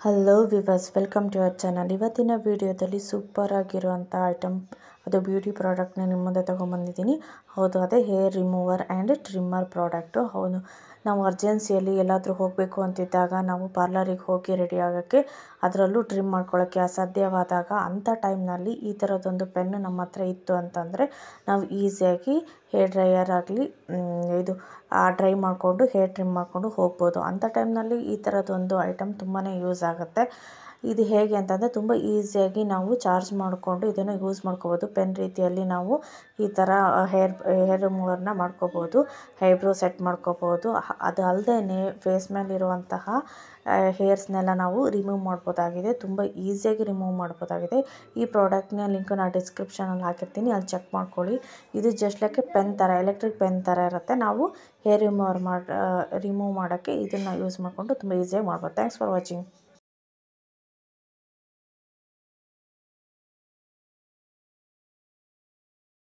hello viewers welcome to our channel ಇವತ್ತಿನ ವಿಡಿಯೋದಲ್ಲಿ super ಆಗಿರುವಂಥ ಐಟಮ್ ಅದು ಬ್ಯೂಟಿ ಪ್ರಾಡಕ್ಟ್ನ ನಿಮ್ಮ ಮುಂದೆ ತೊಗೊಂಬಂದಿದ್ದೀನಿ ಹೌದು ಅದೇ hair remover and trimmer product ಹೌದು ನಾವು ಅರ್ಜೆನ್ಸಿಯಲ್ಲಿ ಎಲ್ಲಾದರೂ ಹೋಗಬೇಕು ಅಂತಿದ್ದಾಗ ನಾವು ಪಾರ್ಲರಿಗೆ ಹೋಗಿ ರೆಡಿ ಆಗೋಕ್ಕೆ ಅದರಲ್ಲೂ ಟ್ರಿಮ್ ಮಾಡ್ಕೊಳ್ಳೋಕ್ಕೆ ಅಸಾಧ್ಯವಾದಾಗ ಅಂಥ ಟೈಮ್ನಲ್ಲಿ ಈ ಥರದೊಂದು ಪೆನ್ನು ನಮ್ಮ ಹತ್ರ ಇತ್ತು ಅಂತಂದರೆ ನಾವು ಈಸಿಯಾಗಿ ಹೇರ್ ಡ್ರೈಯರ್ ಆಗಲಿ ಇದು ಡ್ರೈ ಮಾಡಿಕೊಂಡು ಹೇರ್ ಟ್ರಿಮ್ ಮಾಡಿಕೊಂಡು ಹೋಗ್ಬೋದು ಅಂಥ ಟೈಮ್ನಲ್ಲಿ ಈ ಥರದೊಂದು ಐಟಮ್ ತುಂಬಾ ಯೂಸ್ ಆಗುತ್ತೆ ಇದು ಹೇಗೆ ಅಂತಂದರೆ ತುಂಬ ಈಸಿಯಾಗಿ ನಾವು ಚಾರ್ಜ್ ಮಾಡಿಕೊಂಡು ಇದನ್ನು ಯೂಸ್ ಮಾಡ್ಕೋಬೋದು ಪೆನ್ ರೀತಿಯಲ್ಲಿ ನಾವು ಈ ಥರ ಹೇರ್ ಹೇರ್ ರಿಮೂವರ್ನ ಮಾಡ್ಕೋಬೋದು ಐಬ್ರೋ ಸೆಟ್ ಮಾಡ್ಕೋಬೋದು ಅದು ಅಲ್ಲದೆ ಫೇಸ್ ಮೇಲಿರುವಂತಹ ಹೇರ್ಸ್ನೆಲ್ಲ ನಾವು ರಿಮೂವ್ ಮಾಡ್ಬೋದಾಗಿದೆ ತುಂಬ ಈಸಿಯಾಗಿ ರಿಮೂವ್ ಮಾಡ್ಬೋದಾಗಿದೆ ಈ ಪ್ರಾಡಕ್ಟ್ನ ಲಿಂಕ್ ನಾನು ಡಿಸ್ಕ್ರಿಪ್ಷನಲ್ಲಿ ಹಾಕಿರ್ತೀನಿ ಅಲ್ಲಿ ಚೆಕ್ ಮಾಡ್ಕೊಳ್ಳಿ ಇದು ಜಸ್ಟ್ ಲೈಕ್ ಪೆನ್ ಥರ ಎಲೆಕ್ಟ್ರಿಕ್ ಪೆನ್ ಥರ ಇರುತ್ತೆ ನಾವು ಹೇರ್ ರಿಮೂವರ್ ಮಾಡಿ ರಿಮೂವ್ ಮಾಡೋಕ್ಕೆ ಇದನ್ನು ಯೂಸ್ ಮಾಡಿಕೊಂಡು ತುಂಬ ಈಸಿಯಾಗಿ ಮಾಡ್ಬೋದು ಥ್ಯಾಂಕ್ಸ್ ಫಾರ್ ವಾಚಿಂಗ್